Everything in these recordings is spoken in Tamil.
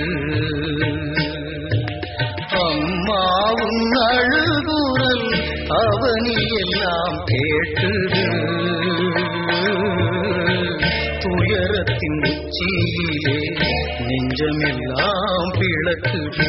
அம்மாவும் அழுகுரல் அவனி எல்லாம் கேட்டது துயரத்தின் உச்சியிலே நெஞ்சமெல்லாம் பிளக்குது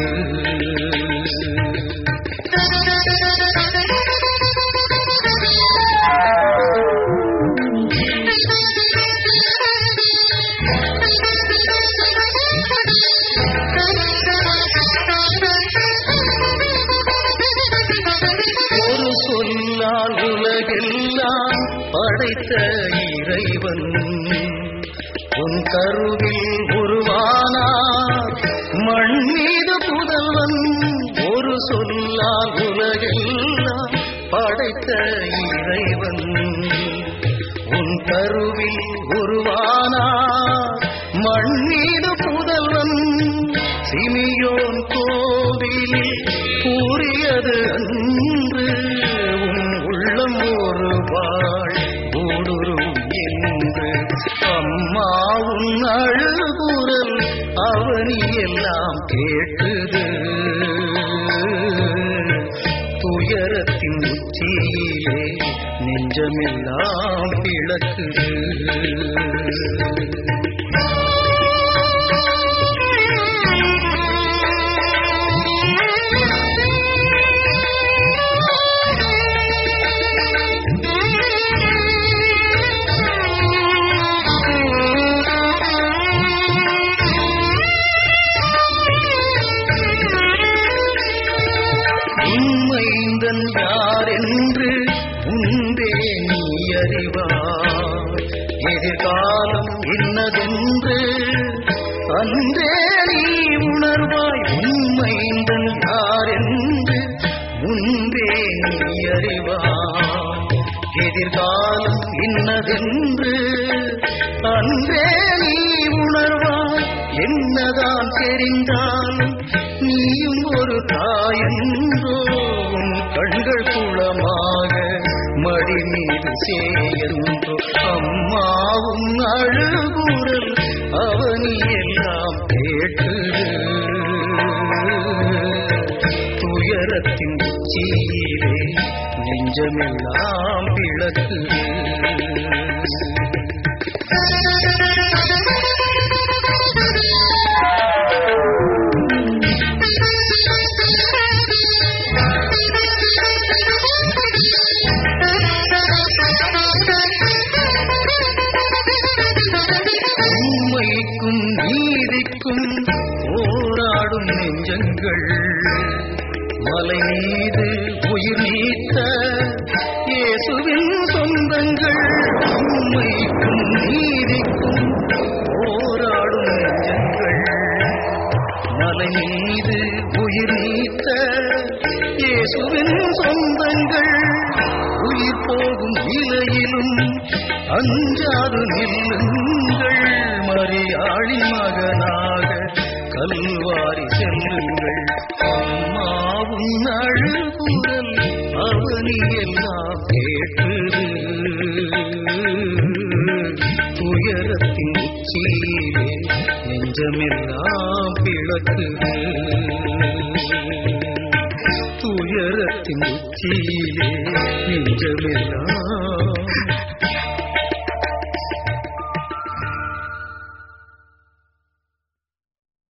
ஒரு சொல்லால் உலகெல்லாம் படைத்த இறைவன் உன் கருவில் உருவானார் மண் மீது புதல்வன் ஒரு சொல்லால் உலகெல்லாம் படைத்த இறைவன் உன் கருவில் உருவானார் மண் மீது புதல்வன் சிமியோன் கோவிலில் கூறியது அன்று உன் உள்ளம் ஒரு வாழ் ஊடுருவும் என்று அம்மா உன் அழுகுரல் அவனி எல்லாம் கேட்டது துயரத்தின் உச்சியிலே நெஞ்சமெல்லாம் பிளக்குது உண்மைந்தன் யார் என்று முன்பே நீ அறிவாய் எதிர்காலம் இன்னதென்று அன்றே நீ உணர்வாய் உண்மைந்தன் யார் என்று முன்பே நீ அறிவாய் எதிர்காலம் இன்னதென்று அன்றே நீ உணர்வாய் என்னதான் தெரிந்தாலும் நீயும் ஒரு தாயன்றோ உன் கண்கள் குளமாக மடி மீது சேயன்றோ அம்மாவும் அழுகுரல் அவனி எல்லாம் கேட்டது துயரத்தின் உச்சியிலே நெஞ்சமெல்லாம் பிளக்குது உண்மைக்கும் நீதிக்கும் போராடும் நெஞ்சங்கள் மலை மீது உயிர் நீத்த இயேசுவின் சொந்தங்கள் உண்மைக்கும் நீதிக்கும் போராடும் நெஞ்சங்கள் மலை மீது உயிர் நீத்த இயேசுவின் சொந்தங்கள் உயிர் போகும் நிலையிலும் அஞ்சாது நில்லுங்கள் மரியாளின் மகனாக கல்வாரி செல்லுங்கள் அம்மாவும் அழுகுரல் அவனி எல்லாம் கேட்டது துயரத்தின் உச்சியிலே நெஞ்சமெல்லாம் பிளக்குது துயரத்தின் உச்சியிலே நெஞ்சமெல்லாம்